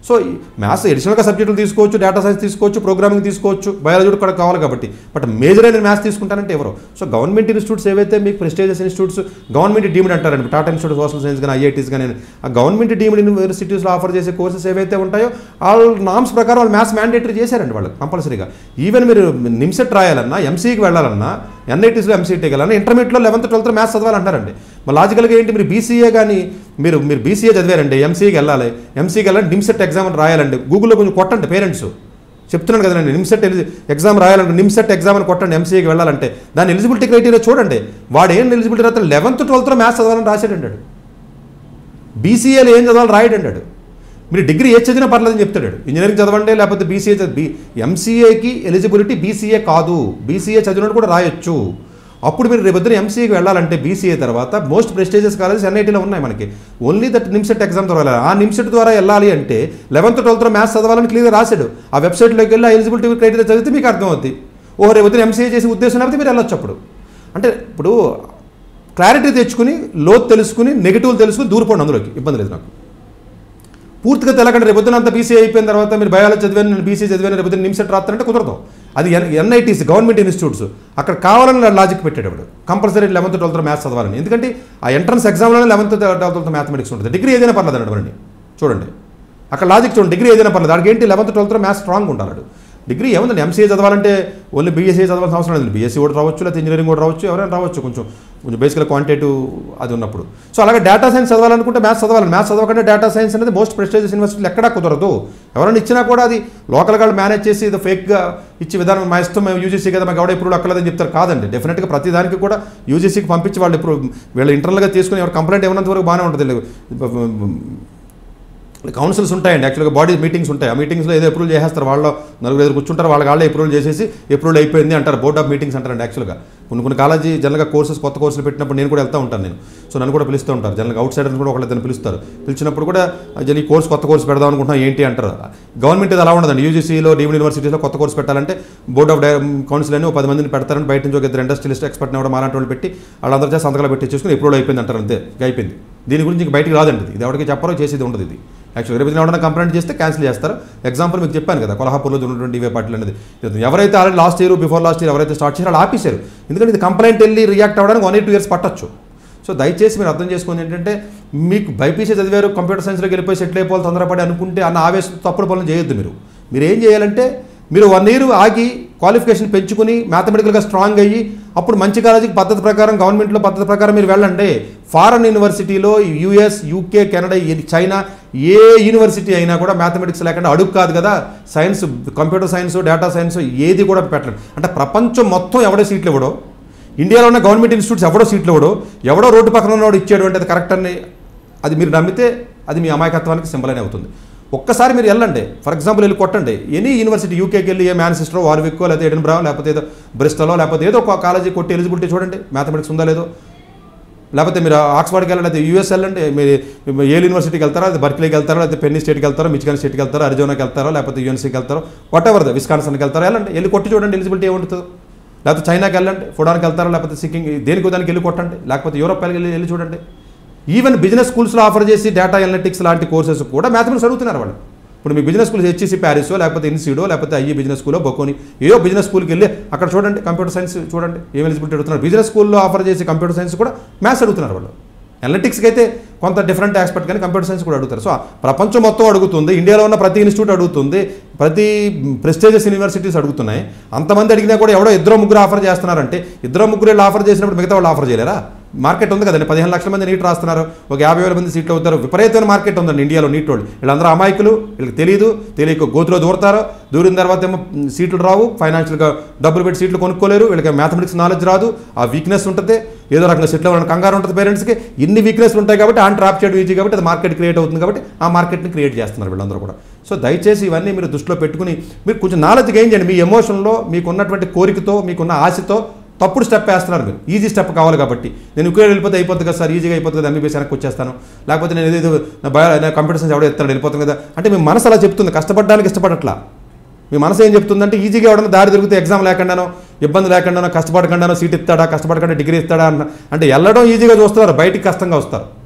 సో మ్యాథ్స్ ఎడిషనల్గా సబ్జెక్టులు తీసుకోవచ్చు డేటా సైన్స్ తీసుకోవచ్చు ప్రోగ్రామింగ్ తీసుకోవచ్చు బయాలజీ కూడా కావాలి కాబట్టి బట్ మేజర్ అయిన మ్యాథ్స్ తీసుకుంటానంటే ఎవరు సో గవర్నమెంట్ ఇన్స్టిట్యూట్స్ ఏవైతే మీకు ప్రెస్టేజియస్ ఇన్స్టిట్యూట్స్ గవర్నమెంట్ డీమ్డ్ అంటారండి టాటా ఇన్స్టిట్యూట్ సోషల్ సైన్స్ కానీ ఐఐటీస్ కానీ ఆ గవర్నమెంట్ డీమ్డ్ యూనివర్సిటీస్లో ఆఫర్ చేసే కోర్సెస్ ఏవైతే ఉంటాయో వాళ్ళ నామ్స్ ప్రకారం వాళ్ళు మ్యాథ్స్ మ్యాండేటరీ చేశారండి వాళ్ళు కంపల్సరీగా ఈవెన్ మీరు నిమ్సెట్ రాయాలన్నా ఎంసీకి వెళ్ళాలన్నా ఎన్ఐటీస్లో ఎంసీటీకి వెళ్ళాలన్నా ఇంటర్మీడియట్లో లెవెన్త్ ట్వెల్త్ మ్యాథ్స్ చదవాలంటారండి మరి లాజికల్గా ఏంటి మీరు బీసీఏ కానీ మీరు మీరు బీసీఏ చదివారండి ఎంసీకి వెళ్ళాలి ఎంసీకి వెళ్ళాలి నిమ్సెట్ ఎగ్జామ్ రాయాలండి గూగుల్లో కొంచెం కొట్టండి పేరెంట్స్ చెప్తున్నాను కదండి నిమ్సెట్ ఎలి- ఎగ్జామ్ రాయాలంటే నిమ్సెట్ ఎగ్జామ్ అని కొట్టండి ఎంసీకి వెళ్ళాలంటే దాని ఎలిజిబిలిటీ క్రైటీరియా చూడండి వాడు ఏం ఎలిజిబిలిటీ రాత్రి లెవెన్త్ ట్వెల్త్లో మ్యాథ్స్ చదవాలని రాశాడంటాడు బీసీఏలో ఏం చదవాలి రాయడు అన్నాడు మీరు డిగ్రీ ఏ చదివినా పర్లేదని చెప్తాడు ఇంజనీరింగ్ చదవండి లేకపోతే బీసీఏ చదివి ఎంసీఏకి ఎలిజిబిలిటీ బీసీఏ కాదు బీసీఏ చదివినట్టు కూడా రాయొచ్చు అప్పుడు మీరు రేపొద్దున ఎంసీఏకి వెళ్ళాలంటే బీసీఏ తర్వాత మోస్ట్ ప్రెస్టేజియస్ కాలేజెస్ ఎన్ఐటీలో ఉన్నాయి మనకి ఓన్లీ దట్ నిమ్సెట్ ఎగ్జామ్ ద్వారా వెళ్ళాలి. ఆ నిమ్సెట్ ద్వారా వెళ్ళాలి అంటే లెవెన్త్ ట్వెల్త్లో మ్యాథ్స్ చదవాలని క్లియర్ రాశాడు ఆ వెబ్సైట్లోకి వెళ్ళి ఎలిజిబిలిటీ క్రైటీరియా చదివితే మీకు అర్థమవుద్ది ఓ రేపొద్దున ఎంసీఏ చేసే ఉద్దేశం లేకపోతే మీరు వెళ్ళొచ్చు అప్పుడు అంటే ఇప్పుడు క్లారిటీ తెచ్చుకుని లోతు తెలుసుకుని నెగిటివ్ తెలుసుకుని దూరిపోండి అందులోకి ఇబ్బంది లేదు నాకు పూర్తిగా తెలకండి రేపొద్దున అంతా బీసీ అయిపోయిన తర్వాత మీరు బయాలజీ చదివాను నేను బీసీ చదివాను రేపొద్దున నిమిషం రాస్తారంటే కుదరదు అది ఎన్ ఎన్ఐటీస్ గవర్నమెంట్ ఇన్స్టిట్యూట్స్ అక్కడ కావాలని లాజిక్ పెట్టాడు వాడు కంపల్సరీ లెవెన్త్ ట్వెల్త్ మ్యాథ్స్ చదవాలని ఎందుకంటే ఆ ఎంట్రన్స్ ఎగ్జామ్లోనే లెవెన్త్ ట్వెల్త్ మ్యాథమెటిక్స్ ఉంటుంది డిగ్రీ ఏదైనా పర్లేదు అన్నాడు చూడండి అక్కడ లాజిక్ చూడండి డిగ్రీ ఏదైనా పర్లేదు దానికి ఏంటి లెవెన్త్ ట్వెల్త్ మ్యాథ్స్ స్ట్రాంగ్ ఉండాలి డిగ్రీ ఏముందండి ఎంసీఏ చదవాలంటే ఓన్లీ బీఎస్సీ చదవాల్సిన అవసరం లేదు బీఎస్సీ కూడా రావచ్చు లేకపోతే ఇంజనీరింగ్ కూడా రావచ్చు ఎవరైనా రావచ్చు కొంచెం కొంచెం బేసిక్గా క్వాంటిటేటివ్ అది ఉన్నప్పుడు సో అలాగే డేటా సైన్స్ చదవాలనుకుంటే మ్యాథ్స్ చదవాలి మ్యాథ్స్ చదవకుండా డేటా సైన్స్ అనేది మోస్ట్ ప్రెస్టేజియస్ యూనివర్సిటీలు ఎక్కడా కుదరదు ఎవరైనా ఇచ్చినా కూడా అది లోకల్ వాళ్ళు మేనేజ్ చేసి ఇది ఫేక్గా ఇచ్చే విధానం మా ఇష్టం మేము యూజీసీ కదా మాకు ఎవడ ఇప్పుడు అక్కర్లేదని చెప్తారు కాదండి డెఫినెట్గా ప్రతి దానికి కూడా యూజీసీకి పంపించి వాళ్ళు ఇప్పుడు వీళ్ళు ఇంటర్నల్గా తీసుకుని ఎవరు కంప్లైంట్ ఇవ్వనంత వరకు బాగానే ఉంటుంది కౌన్సిల్స్ ఉంటాయండి యాక్చువల్గా బాడీ మీటింగ్స్ ఉంటాయి ఆ మీటింగ్స్లో ఏదో అప్రూవల్ చేసేస్తారు వాళ్ళు నలుగురు ఎదురు కూర్చుంటారు వాళ్ళ వాళ్ళే అప్రూవల్ చేసేసి అప్రూవల్ అయిపోయింది అంటారు బోర్డ్ ఆఫ్ మీటింగ్స్ అంటారండి యాక్చువల్గా కొన్ని కొన్ని కాలేజీ జనరల్గా కోర్సెస్ కొత్త కోర్సులు పెట్టినప్పుడు నేను కూడా వెళ్తూ ఉంటాను నేను సో నన్ను కూడా పిలుస్తూ ఉంటారు జనరల్గా అవుట్ సైడర్స్ కూడా ఒకళ్ళిద్దరు పిలుస్తారు పిలిచినప్పుడు కూడా జన ఈ కోర్స్ కొత్త కోర్సు పెడదాం అనుకుంటున్నాం ఏంటి అంటారు గవర్నమెంట్ ఇది అలా ఉండదండి యూజీసీలో డీమ్డ్ యూనివర్సిటీస్లో కొత్త కోర్సు పెట్టాలంటే బోర్డ్ ఆఫ్ కౌన్సిల్ అని ఒక పది మందిని పెడతారని బయట నుంచి ఒక ఇద్దరు ఇండస్ట్రియలిస్ట్ ఎక్స్పర్ట్ని కూడా మాలాంటి వాళ్ళు పెట్టి వాళ్ళందరూ చేసి సంతకాలు పెట్టి చేసుకుని అప్రూవల్ అయిపోయింది అంటారు అంతే ఇక అయిపోయింది దీని గురించి ఇంక బయటికి రాదండి ఇది. ఇది ఎవరికి చెప్పరో చేసేది ఉండదు ఇది యాక్చువల్గా రేపు ఎవరైనా కంప్లైంట్ చేస్తే క్యాన్సిల్ చేస్తారు ఎగ్జాంపుల్ మీకు చెప్పాను కదా కొల్హాపూర్లో ఉన్నటువంటి ఇవే పార్టీలు అనేది ఇది ఎవరైతే already last year before last year ఎవరైతే స్టార్ట్ చేశారో వాళ్ళు ఆపేశారు ఎందుకంటే ఇది కంప్లైంట్ వెళ్ళి రియాక్ట్ అవ్వడానికి వన్ ఎయిట్ టూ ఇయర్స్ పట్టొచ్చు సో దయచేసి మీరు అర్థం చేసుకుంది ఏంటంటే మీకు బైపీసీ చదివారు కంప్యూటర్ సైన్స్లోకి వెళ్ళిపోయి సెటిల్ అయిపోవాలి తొందరపడి అనుకుంటే అన్న ఆవేశం తప్పుడు పనులు చేయొద్దు మీరు మీరు ఏం చేయాలంటే మీరు వన్ ఇయర్ ఆగి క్వాలిఫికేషన్ పెంచుకుని మ్యాథమెటికల్గా స్ట్రాంగ్ అయ్యి అప్పుడు మంచి కాలేజీకి పద్ధతి ప్రకారం గవర్నమెంట్లో పద్ధతి ప్రకారం మీరు వెళ్ళండి ఫారెన్ యూనివర్సిటీలో యూఎస్ యూకే కెనడా ఈ- చైనా ఏ యూనివర్సిటీ అయినా కూడా మ్యాథమెటిక్స్ లేకుండా అడుగు కాదు కదా science computer science data science ఏది కూడా పెట్టలేదు అంటే ప్రపంచం మొత్తం ఎవడో సీట్లు ఇవ్వడో ఇండియాలో ఉన్న గవర్నమెంట్ ఇన్స్టిట్యూట్స్ ఎవడో సీట్లు ఇవ్వడు ఎవడో రోడ్డు పక్కన ఉన్నవాడు ఇచ్చాడు అంటే అది కరెక్ట్ అని అది మీరు నమ్మితే అది మీ అమాయకత్వానికి సింబల్ అనే అవుతుంది ఒక్కసారి మీరు వెళ్ళండి ఫర్ ఎగ్జాంపుల్ వెళ్ళి కొట్టండి ఎనీ యూనివర్సిటీ యూకేకి వెళ్ళి ఏ మ్యాన్సిస్టరో వార్విక్కో లేకపోతే ఎడిన్బ్రా లేకపోతే ఏదో బ్రిస్టలో లేకపోతే ఏదో ఒక కాలేజీ కొట్టి ఎలిజిబిలిటీ చూడండి మ్యాథమెటిక్స్ ఉందా లేదో లేకపోతే మీరు ఆక్స్ఫర్డ్కి వెళ్ళండి అయితే యూఎస్ వెళ్ళండి మీరు ఏ యూనివర్సిటీకి వెళ్తారా అది బర్క్లీకి వెళ్తారా లేకపోతే పెన్నీ స్టేట్కి వెళ్తారో మిచిగన్ స్టేట్కి వెళ్తారో అరిజోనాకి వెళ్తారో లేకపోతే యూఎన్సీకి వెళ్తారో వాట్ ఎవర్ విస్కాన్సన్కి వెళ్తారో వెళ్ళండి వెళ్ళి కొట్టి చూడండి ఎలిజిబిలిటీ ఏముంటుందో లేకపోతే చైనాకి వెళ్ళండి ఫుడాన్కి వెళ్తారో లేకపోతే సిక్కింగ్ దేనికి దానికి వెళ్ళి కొట్టండి లేకపోతే యూరోప్ వెళ్ళి వెళ్ళి చూడండి ఈవెన్ బిజినెస్ స్కూల్స్లో ఆఫర్ చేసి డేటా అనలిటిక్స్ లాంటి కోర్సెస్ కూడా మ్యాథమెటిక్స్ అడుగుతున్నారు వాళ్ళు ఇప్పుడు మీ బిజినెస్ స్కూల్ హెచ్ఈసీ ప్యారిసో లేకపోతే ఇన్సీడో లేకపోతే ఐఈ బిజినెస్ స్కూలో బొకోని ఏదో బిజినెస్ స్కూల్కి వెళ్ళి అక్కడ చూడండి కంప్యూటర్ సైన్స్ చూడండి ఏం ఎలిజిబిలిటీ అడుగుతున్నారు బిజినెస్ స్కూల్లో ఆఫర్ చేసి కంప్యూటర్ సైన్స్ కూడా మ్యాథ్స్ అడుగుతున్నారు వాళ్ళు అనలిటిక్స్కి అయితే కొంత డిఫరెంట్ ఆస్పెక్ట్ కానీ కంప్యూటర్ సైన్స్ కూడా అడుగుతారు సో ప్రపంచం మొత్తం అడుగుతుంది ఇండియాలో ఉన్న ప్రతి ఇన్స్టిట్యూట్ అడుగుతుంది ప్రతి ప్రెస్టేజియస్ యూనివర్సిటీస్ అడుగుతున్నాయి అంతమంది అడిగినా కూడా ఎవడో ఇద్దరు ముగ్గురు ఆఫర్ చేస్తున్నారంటే ఇద్దరు ముగ్గురు వీళ్ళు ఆఫర్ చేసినప్పుడు మిగతా వాళ్ళు ఆఫర్ చేయలేరా మార్కెట్ ఉంది కదండి పదిహేను లక్షల మంది నీట్ రాస్తున్నారు ఒక యాభై వేల మంది సీట్లు అవుతారు విపరీతమైన మార్కెట్ ఉందండి ఇండియాలో నీట్ వాళ్ళు వీళ్ళందరూ అమాయకులు వీళ్ళకి తెలియదు తెలియక గోతులో దూరతారు దూరిన తర్వాత ఏమో సీట్లు రావు ఫైనాన్షియల్గా డబ్బులు పెట్టి సీట్లు కొనుక్కోలేరు వీళ్ళకి మ్యాథమెటిక్స్ నాలెడ్జ్ రాదు ఆ వీక్నెస్ ఉంటుంది ఏదో రకంగా సెటిల్ అవ్వాలని కంగారు ఉంటుంది పేరెంట్స్కి ఇన్ని వీక్నెస్లు ఉంటాయి కాబట్టి ఆన్ ట్రాప్ చేయడం ఈజీ కాబట్టి అది మార్కెట్ క్రియేట్ అవుతుంది కాబట్టి ఆ మార్కెట్ని క్రియేట్ చేస్తున్నారు వీళ్ళందరూ కూడా సో దయచేసి ఇవన్నీ మీరు దృష్టిలో పెట్టుకుని మీరు కొంచెం నాలెడ్జ్ గెయిన్ చేయండి మీ ఎమోషన్లో మీకున్నటువంటి కోరికతో మీకున్న ఆశతో తప్పుడు స్టెప్ వేస్తున్నారు మీరు ఈజీ స్టెప్ కావాలి కాబట్టి నేను ఇక్కడ వెళ్ళిపోతే అయిపోతుంది కదా సార్ ఈజీగా అయిపోతుంది కదా ఎంబీబీఎస్ వెనక్కి వచ్చేస్తాను లేకపోతే నేను ఏదో నా బయో నా కంప్యూటర్ సైన్స్ ఎవడో ఎత్తాడు వెళ్ళిపోతుంది కదా అంటే మీ మనసు అలా చెప్తుంది కష్టపడడానికి ఇష్టపడట్లా మీ మనసు ఏం చెప్తుందంటే ఈజీగా ఎవడన్నా దారి దొరికితే ఎగ్జామ్ లేకుండానో ఇబ్బంది లేకుండానో కష్టపడకుండానో సీట్ ఇస్తాడా కష్టపడకుండా డిగ్రీ ఇస్తాడా అన్న అంటే వెళ్ళడం ఈజీగా చూస్తున్నారు బయటికి కష్టంగా వస్తారు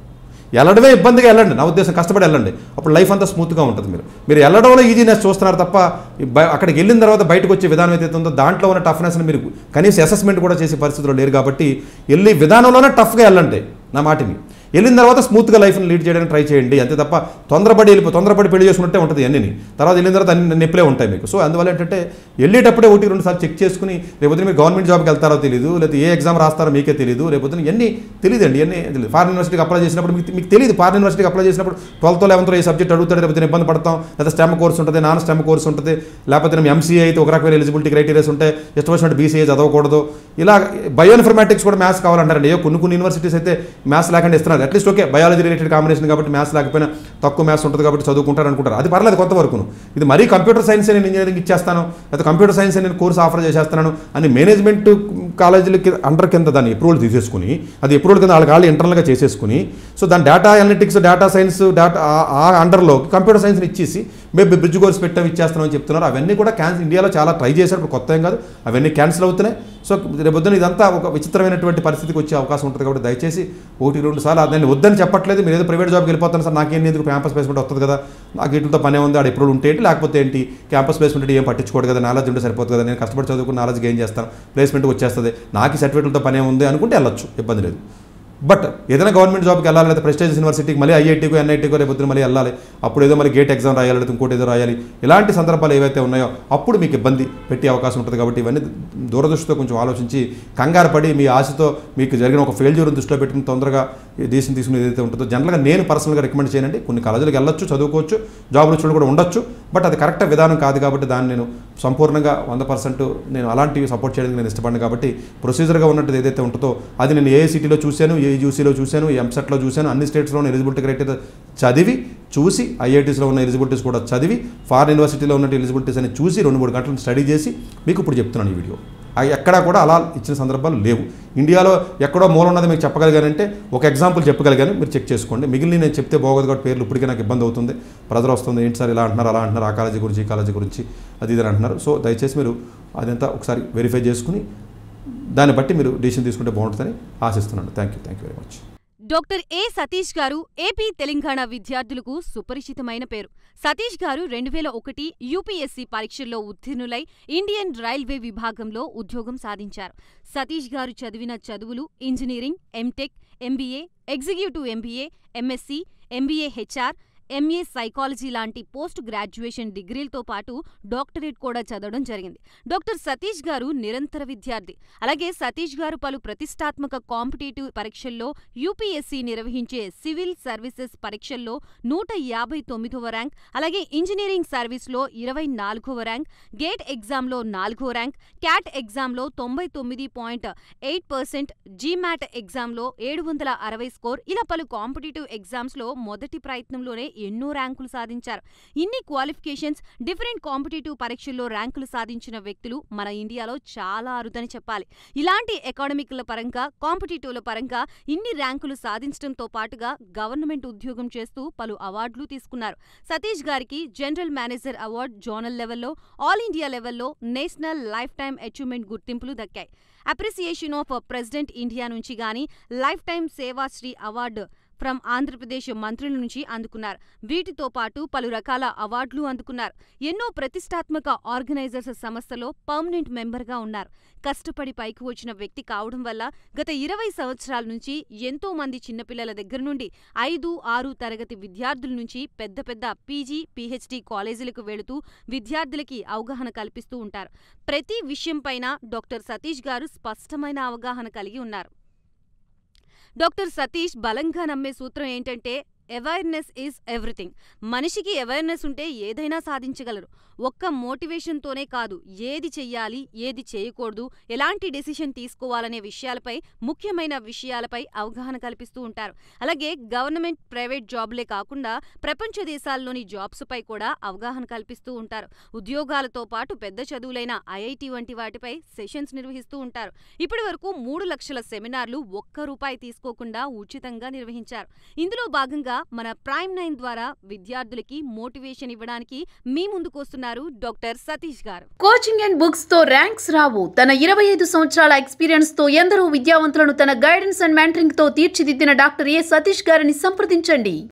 వెళ్ళడమే ఇబ్బందిగా వెళ్ళండి నా ఉద్దేశం కష్టపడి వెళ్ళండి అప్పుడు లైఫ్ అంతా స్మూత్గా ఉంటుంది మీరు మీరు వెళ్ళడంలో ఈజీనెస్ చూస్తున్నారు తప్ప ఈ బయ- అక్కడికి వెళ్ళిన తర్వాత బయటకు వచ్చే విధానం ఏదైతే ఉందో దాంట్లో ఉన్న టఫ్నెస్ని మీరు కనీసం అసెస్మెంట్ కూడా చేసే పరిస్థితిలో లేరు కాబట్టి వెళ్ళి విధానంలోనే టఫ్గా వెళ్ళండి నా మాటిని వెళ్ళిన తర్వాత స్మూత్గా లైఫ్ని లీడ్ చేయడానికి ట్రై చేయండి అంతే తప్ప తొందరపడి వెళ్ళిపో తొందరపడి పెళ్లి చేసుకున్నట్టే ఉంటుంది అన్ని తర్వాత వెళ్ళిన తర్వాత అన్ని నొప్పులే ఉంటాయి మీకు సో అందువల్ల ఏంటంటే వెళ్ళేటప్పుడే ఒకటి రెండు సార్లు చెక్ చేసుకుని రేపొద్దున మీరు గవర్నమెంట్ జాబ్కి వెళ్తారో తెలియదు లేదా ఏ ఎగ్జామ్ రాస్తారో మీకే తెలియదు రేపొద్దున ఎన్ని తెలియదండి ఎన్ని తెలియదు ఫారెన్ యూనివర్సిటీకి అప్లై చేసినప్పుడు మీకు మీకు తెలియదు ఫారెన్ యూనివర్సిటీకి అప్లై చేసినప్పుడు ట్వెల్త్ లెవెన్త్ ఏ సబ్జెక్ట్ అడుగుతాడు రేపొద్దున ఇబ్బంది పడతాం లేదా స్టెమ్ కోర్స్ ఉంటుంది నాన్ స్టెమ్ కోర్స్ ఉంటుంది లేకపోతే ఎంసీఏ అయితే ఒక రకమైన ఎలిజిబిలిటీ క్రైటీరియాస్ ఉంటాయి ఇష్టం వచ్చినట్టు బీసీఏ చదవకూడదు ఇలా బయో ఇన్ఫర్మాటిక్స్ కూడా మ్యాథ్స్ కావాలంటారండి ఏ కొన్ని కొన్ని యూనివర్సిటీస్ అయితే మ్యాథ్స్ లేకుండా ఇస్తున్నారు at least okay biology related combination కాబట్టి మ్యాథ్స్ లేకపోయినా తక్కువ మ్యాథ్స్ ఉంటుంది కాబట్టి చదువుకుంటారు అనుకుంటారు అది పర్లేదు కొంతవరకును ఇది మరీ కంప్యూటర్ సైన్స్ నేను ఇంజనీరింగ్ ఇచ్చేస్తాను లేదా కంప్యూటర్ సైన్స్ నేను కోర్స్ ఆఫర్ చేసేస్తున్నాను అని మేనేజ్మెంట్ కాలేజీలకి అండర్ కింద దాన్ని అప్రూవల్ తీసేసుకుని అది అప్రూవల్ కింద వాళ్ళకి వాళ్ళు ఇంటర్నల్గా చేసేసుకుని సో దాని data analytics data science data ఆ అండర్లో కంప్యూటర్ సైన్స్ని ఇచ్చేసి మేము బ్రిడ్జ్ కోర్స్ పెట్టాం ఇచ్చేస్తున్నామని చెప్తున్నారు అవన్నీ కూడా క్యాన్సిల్ ఇండియాలో చాలా ట్రై చేశారు ఇప్పుడు కొత్త ఏం కాదు అవన్నీ క్యాన్సిల్ అవుతున్నాయి సో రేపొద్దున ఇదంతా ఒక విచిత్రమైనటువంటి పరిస్థితికి వచ్చే అవకాశం ఉంటుంది కాబట్టి దయచేసి ఒకటి రెండు సార్లు దాన్ని వద్దని చెప్పట్లేదు మీరు ఏదో ప్రైవేట్ జాబ్కి వెళ్ళిపోతాను సార్ నాకేం ఎందుకు క్యాంపస్ ప్లేస్మెంట్ వస్తుంది కదా నాకు వీటితో పనే ఉంది ఆడ ఎప్పుడు ఉంటే ఏంటి లేకపోతే ఏంటి క్యాంపస్ ప్లేస్మెంట్ అంటే ఏం పట్టించుకోడు కదా నాలెడ్జ్ ఉంటే సరిపోతుంది కదా నేను కష్టపడి చదువుకుని నాలెడ్జ్ గెయిన్ చేస్తాను ప్లేస్మెంట్ వచ్చేస్తుంది నాకు ఈ సర్టిఫికేట్లతో పనే ఉంది అనుకుంటే వెళ్ళొచ్చు ఇబ్బంది లేదు బట్ ఏదైనా గవర్నమెంట్ జాబ్కి వెళ్ళాలి లేదా ప్రెస్టేజ్ యూనివర్సిటీకి మళ్ళీ ఐఐటీకో ఎన్ఐటీకో రేపు పొద్దున్న మళ్ళీ వెళ్ళాలి అప్పుడు ఏదో మళ్ళీ గేట్ ఎగ్జామ్ రాయాలి లేదా ఇంకోటి ఏదో రాయాలి ఇలాంటి సందర్భాలు ఏవైతే ఉన్నాయో అప్పుడు మీకు ఇబ్బంది పెట్టే అవకాశం ఉంటుంది కాబట్టి ఇవన్నీ దూరదృష్టితో కొంచెం ఆలోచించి కంగారు పడి మీ ఆశతో మీకు జరిగిన ఒక ఫెయిల్యూర్ దృష్టిలో పెట్టుకుని తొందరగా ఈ దేశం తీసుకుని ఏదైతే ఉంటుందో జనరల్గా నేను పర్సనల్గా రికమెండ్ చేయనండి కొన్ని కాలేజీలకు వెళ్ళొచ్చు చదువుకోవచ్చు జాబ్ రుచులు కూడా ఉండొచ్చు బట్ అది కరెక్ట్ విధానం కాదు కాబట్టి దాన్ని నేను సంపూర్ణంగా వంద పర్సెంట్ నేను అలాంటివి సపోర్ట్ చేయడానికి నేను ఇష్టపడిన కాబట్టి ప్రొసీజర్గా ఉన్నట్టు ఏదైతే ఉంటుందో అది నేను ఏఐసిటీలో చూశాను ఏయూసీలో చూశాను ఎంసెట్లో చూశాను అన్ని స్టేట్స్లో ఉన్న ఎలిజిబిలిటీ క్రైటీరియా చదివి చూసి ఐఐటీస్లో ఉన్న ఎలిజిబిలిటీస్ కూడా చదివి ఫారెన్ యూనివర్సిటీలో ఉన్న ఎలిజిబిలిటీస్ అని చూసి రెండు మూడు గంటలు స్టడీ చేసి మీకు ఇప్పుడు చెప్తున్నాను ఈ వీడియో అవి ఎక్కడా కూడా అలా ఇచ్చిన సందర్భాలు లేవు ఇండియాలో ఎక్కడో మూల ఉన్నది మీకు చెప్పగలిగానంటే ఒక ఎగ్జాంపుల్ చెప్పగలిగాను మీరు చెక్ చేసుకోండి మిగిలిన నేను చెప్తే బాగోదు కాబట్టి పేర్లు ఇప్పటికే నాకు ఇబ్బంది అవుతుంది ప్రజలు వస్తుంది ఏంటి సార్ ఇలా అంటున్నారు అలా అంటున్నారు ఆ కాలేజీ గురించి ఈ కాలేజీ గురించి అది ఇది అని అంటున్నారు సో దయచేసి మీరు అదంతా ఒకసారి వెరిఫై చేసుకుని దాన్ని బట్టి మీరు డిసిషన్ తీసుకుంటే బాగుంటుందని ఆశిస్తున్నాను thank you thank you very much doctor A Satish గారు ఏపీ తెలంగాణ విద్యార్థులకు సుపరిచితమైన పేరు సతీష్ గారు రెండు వేల ఒకటి యూపీఎస్సీ పరీక్షల్లో ఉత్తీర్ణులై ఇండియన్ రైల్వే విభాగంలో ఉద్యోగం సాధించారు సతీష్ గారు చదివిన చదువులు engineering MTech MBA executive MBA MSc MBA HR MA psychology లాంటి పోస్ట్ గ్రాడ్యుయేషన్ డిగ్రీలతో పాటు డాక్టరేట్ కూడా చదవడం జరిగింది డాక్టర్ సతీష్ గారు నిరంతర విద్యార్థి అలాగే సతీష్ గారు పలు ప్రతిష్టాత్మక కాంపిటేటివ్ పరీక్షల్లో యూపీఎస్సీ నిర్వహించే సివిల్ సర్వీసెస్ పరీక్షల్లో నూట యాభై తొమ్మిదవ ర్యాంక్ అలాగే ఇంజనీరింగ్ సర్వీస్లో ఇరవై నాలుగవ ర్యాంక్ గేట్ ఎగ్జామ్లో నాలుగో ర్యాంక్ క్యాట్ ఎగ్జామ్లో తొంభై తొమ్మిది పాయింట్ ఎయిట్ పర్సెంట్ జీమాట్ ఎగ్జామ్లో ఏడు వందల అరవై స్కోర్ ఇలా పలు కాంపిటేటివ్ ఎగ్జామ్స్లో మొదటి ప్రయత్నంలోనే ఎన్నో ర్యాంకులు సాధించారు ఇన్ని క్వాలిఫికేషన్స్ డిఫరెంట్ కాంపిటేటివ్ పరీక్షల్లో ర్యాంకులు సాధించిన వ్యక్తులు మన ఇండియాలో చాలా అరుదని చెప్పాలి ఇలాంటి ఎకాడమిక్ల పరంగా కాంపిటేటివ్ల పరంగా ఇన్ని ర్యాంకులు సాధించడంతో పాటుగా గవర్నమెంట్ ఉద్యోగం చేస్తూ పలు అవార్డులు తీసుకున్నారు సతీష్ గారికి జనరల్ మేనేజర్ అవార్డు జోనల్ లెవెల్లో ఆల్ ఇండియా లెవెల్లో నేషనల్ లైఫ్ టైం అచీవ్మెంట్ గుర్తింపులు దక్కాయి అప్రిసియేషన్ ఆఫ్ ప్రెసిడెంట్ ఇండియా నుంచి గాని life time Seva Sri award from Andhra Pradesh మంత్రుల నుంచి అందుకున్నారు వీటితో పాటు పలు రకాల అవార్డులు అందుకున్నారు ఎన్నో ప్రతిష్టాత్మక ఆర్గనైజర్స్ సంస్థలో పర్మనెంట్ మెంబర్గా ఉన్నారు కష్టపడి పైకి వచ్చిన వ్యక్తి కావడం వల్ల గత ఇరవై సంవత్సరాల నుంచి ఎంతో మంది చిన్నపిల్లల దగ్గర నుండి ఐదు ఆరు తరగతి విద్యార్థుల నుంచి పెద్ద పెద్ద పీజీ పీహెచ్డీ కాలేజీలకు వెళుతూ విద్యార్థులకి అవగాహన కల్పిస్తూ ఉంటారు ప్రతి విషయంపైన డాక్టర్ సతీష్ గారు స్పష్టమైన అవగాహన కలిగి ఉన్నారు డాక్టర్ సతీష్ బలంగా నమ్మే సూత్రం ఏంటంటే అవేర్నెస్ ఈజ్ ఎవ్రీథింగ్ మనిషికి అవేర్నెస్ ఉంటే ఏదైనా సాధించగలరు ఒక్క మోటివేషన్తోనే కాదు ఏది చెయ్యాలి ఏది చేయకూడదు ఎలాంటి డెసిషన్ తీసుకోవాలనే విషయాలపై ముఖ్యమైన విషయాలపై అవగాహన కల్పిస్తూ ఉంటారు అలాగే గవర్నమెంట్ ప్రైవేట్ జాబ్లే కాకుండా ప్రపంచ దేశాల్లోని జాబ్స్పై కూడా అవగాహన కల్పిస్తూ ఉంటారు ఉద్యోగాలతో పాటు పెద్ద చదువులైన ఐఐటి వంటి వాటిపై సెషన్స్ నిర్వహిస్తూ ఉంటారు ఇప్పటి వరకు మూడు లక్షల సెమినార్లు ఒక్క రూపాయి తీసుకోకుండా ఉచితంగా నిర్వహించారు ఇందులో భాగంగా మన ప్రైమ్ నైన్ ద్వారా విద్యార్థులకి మోటివేషన్ ఇవ్వడానికి మీ ముందుకు వస్తున్నారు అందిస్తున్నారు డాక్టర్ సతీష్ గారు కోచింగ్ అండ్ బుక్స్ తో ర్యాంక్స్ రావు తన ఇరవై ఐదు సంవత్సరాల ఎక్స్పీరియన్స్ తో ఎందరో విద్యావంతులను తన గైడెన్స్ అండ్ మెంటరింగ్ తో తీర్చిదిద్దిన డాక్టర్ ఏ సతీష్ గారిని సంప్రదించండి